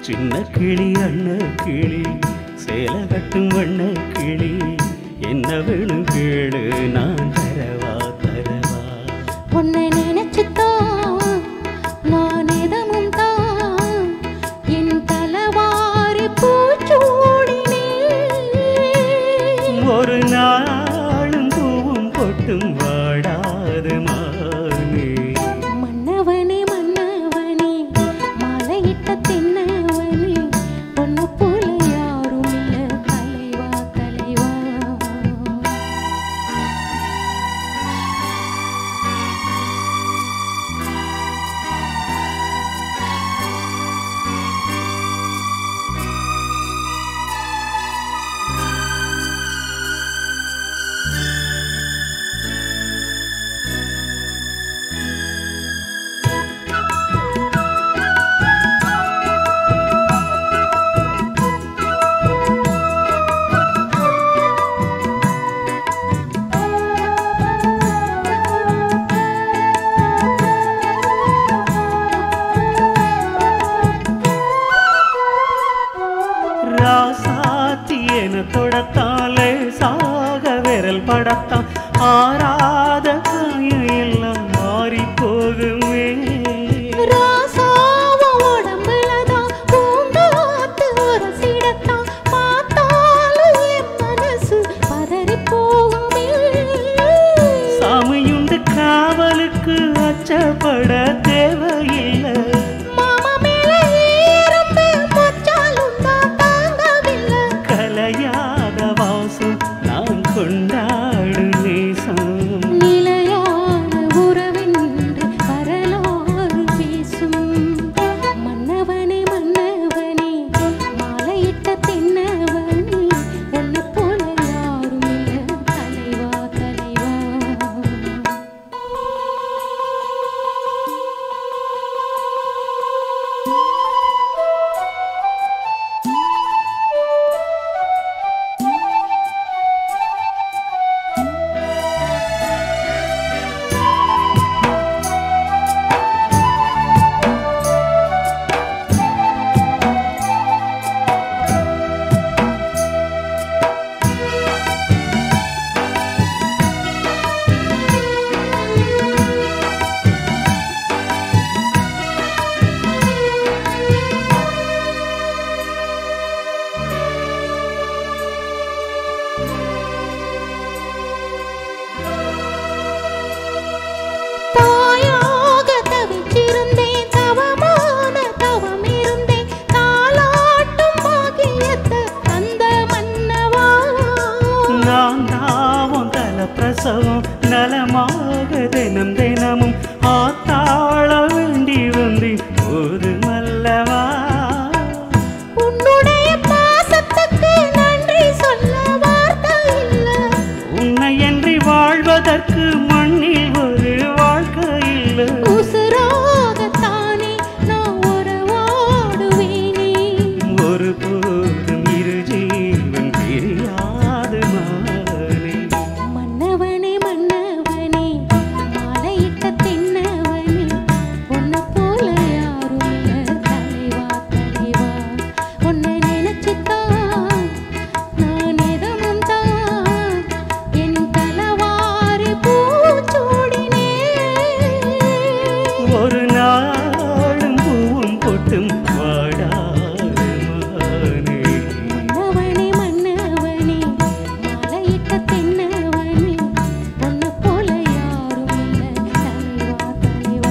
சின்ன கிளி அண்ண கிளி சேல கட்டும் வண்ண கிளி என்ன வேணும் கேளு நான் தரவா தரவா உன்னை நினைச்சுத்தான் நான் எதமும் தான் என் தலைவாரி பூச்சூடினேன் ஒரு நாளும் பூவும் பொட்டும் வாடாது மானே மன்னவனே மன்னவனே மாலையிட்ட தென்னவனே பொண்ணு போல யாரும் இல்ல தலைவா தலைவா ராசாத்தி என தொடத்தாலே சாக விரல் படத்தான் ஆறாத காயம் எல்லாம் மாறி போகுமே ராசாவ உடம்புலதான் பூங்காத்து உரசிடத்தான் பார்த்தாலும் என் மனசு பதறிப் போகுமே. சாமியுண்டு காவலுக்கு அச்சப்பட தேவையில்லை மாமா மேல ஏறும்பு மச்சாலும் தான் தாங்கவில்லை. கலையாத வாசம் நான் கொண்டாடும் நேசம் நிலையான உறவென்று வரலாறு பேசும். மன்னவனே மன்னவனே மாலையிட்ட தென்னவனே உன்னைப் போல யாரும் இல்ல தலைவா தலைவா தாயாக தவிச்சிருந்தேன் தவமான தவம் இருந்தேன் தாலாட்டும் பாக்கியத்தை தந்த மன்னவா நான் தாவம் தல பிரசவம் நலமாக தினம் தினமும் ஆத்தாள வேண்டி வந்தேன் போதுமல்லவா உன்னுடைய பாசத்துக்கு நன்றி சொல்ல வார்த்தை இல்ல உன்னை என்று வாழ்வதற்கு மண்ணில் ஒரு வாழ்க்கை இல்லை உசுராகத்தானே நான் உறவாடுவேனே ஒரு போதும் இரு ஜீவன் பிரியாது மாறே மன்னவனே மன்னவனே மாலையிட்ட தென்னவனே உன்னை போல யாரும் இல்ல தலைவா தலைவா உன்னை நினைச்சுத்தான் நான் எதமும் தான் என் தலைவாரி பூச்சூடினே ஒரு நாளும் பூவும் பொட்டும் வாடாது மானே மன்னவனே மன்னவனே மாலையிட்ட தென்னவனே உன்னை போல யாரும் இல்ல தலைவா தலைவா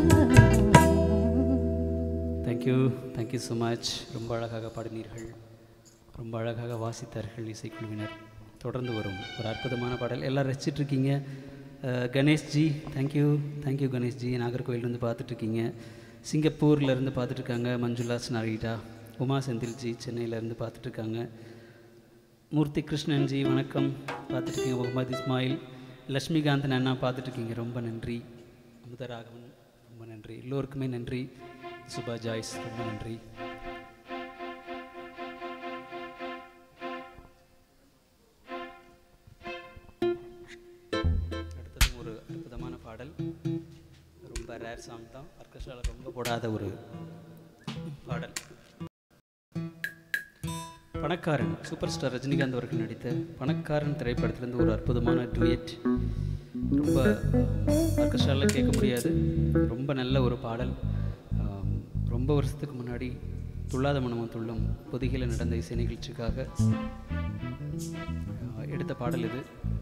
தேங்க்யூ தேங்க்யூ ஸோ மச் ரொம்ப அழகாக பாடினீர்கள் ரொம்ப அழகாக வாசித்தார்கள் இசைக்குழுவினர் தொடர்ந்து வரும் ஒரு அற்புதமான பாடல் எல்லாம் ரசிச்சிட்டு இருக்கீங்க அஹ், கணேஷ்ஜி தேங்க்யூ தேங்க்யூ கணேஷ்ஜி நாகர்கோவிலேருந்து பார்த்துட்ருக்கீங்க சிங்கப்பூர்லேருந்து பார்த்துட்ருக்காங்க மஞ்சுளா ஸ்னாரிட்டா உமா செந்தில்ஜி சென்னையிலேருந்து பார்த்துட்ருக்காங்க மூர்த்தி கிருஷ்ணன்ஜி வணக்கம் பார்த்துட்ருக்கீங்க முகமது இஸ்மாயில் லக்ஷ்மிகாந்தன் அண்ணா பார்த்துட்ருக்கீங்க ரொம்ப நன்றி அமுதராகவன் ரொம்ப நன்றி எல்லோருக்குமே நன்றி சுபா ஜாய்ஸ் ரொம்ப நன்றி அடுத்தது ஒரு அற்புதமான பாடல் ரொம்ப ரேர் சாங் தான் ஆர்கெஸ்ட்ராவில் ரொம்ப போடாத ஒரு பாடல் பணக்காரன் சூப்பர் ஸ்டார் ரஜினிகாந்த் அவர்கள் நடித்த பணக்காரன் திரைப்படத்திலிருந்து ஒரு அற்புதமான டுயட் ரொம்ப ஆர்கெஸ்ட்ராவில் கேட்க முடியாது ரொம்ப நல்ல ஒரு பாடல் ஆம், ரொம்ப வருஷத்துக்கு முன்னாடி துள்ளாத மனமும் துள்ளும் பொதிகையில் நடந்த இசை நிகழ்ச்சிக்காக ஆ, எடுத்த பாடல் இது